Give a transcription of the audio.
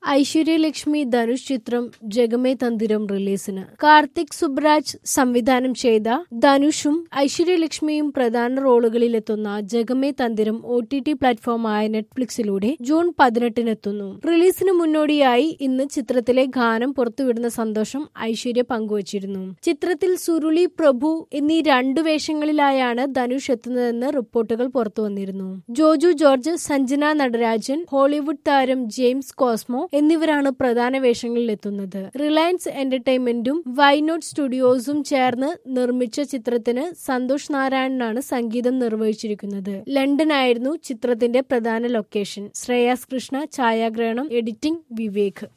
ഐശ്വര്യലക്ഷ്മി ധനുഷ് ചിത്രം ജഗമേ തന്തിരം റിലീസിന് കാർത്തിക് സുബ്രാജ് സംവിധാനം ചെയ്ത ധനുഷും ഐശ്വര്യലക്ഷ്മിയും പ്രധാന റോളുകളിലെത്തുന്ന Jagame Thandhiram O T T പ്ലാറ്റ്ഫോമായ നെറ്റ്ഫ്ലിക്സിലൂടെ ജൂൺ പതിനെട്ടിനെത്തുന്നു റിലീസിന് മുന്നോടിയായി ഇന്ന് ചിത്രത്തിലെ ഗാനം പുറത്തുവിടുന്ന സന്തോഷം ഐശ്വര്യ പങ്കുവച്ചിരുന്നു ചിത്രത്തിൽ സുരുളി പ്രഭു എന്നീ രണ്ടു വേഷങ്ങളിലായാണ് ധനുഷ് എത്തുന്നതെന്ന് റിപ്പോർട്ടുകൾ പുറത്തുവന്നിരുന്നു ജോജു ജോർജ് സഞ്ജന നടരാജൻ ഹോളിവുഡ് താരം ജെയിംസ് കോസ്മോ എന്നിവരാണ് പ്രധാന വേഷങ്ങളിൽ എത്തുന്നത് റിലയൻസ് എന്റർടൈൻമെന്റും വൈനോട്ട് സ്റ്റുഡിയോസും ചേർന്ന് നിർമ്മിച്ച ചിത്രത്തിന് സന്തോഷ് നാരായണനാണ് സംഗീതം നിർവഹിച്ചിരിക്കുന്നത് ലണ്ടനായിരുന്നു ചിത്രത്തിന്റെ പ്രധാന ലൊക്കേഷൻ ശ്രേയാസ് കൃഷ്ണ ഛായാഗ്രഹണം എഡിറ്റിംഗ് വിവേക്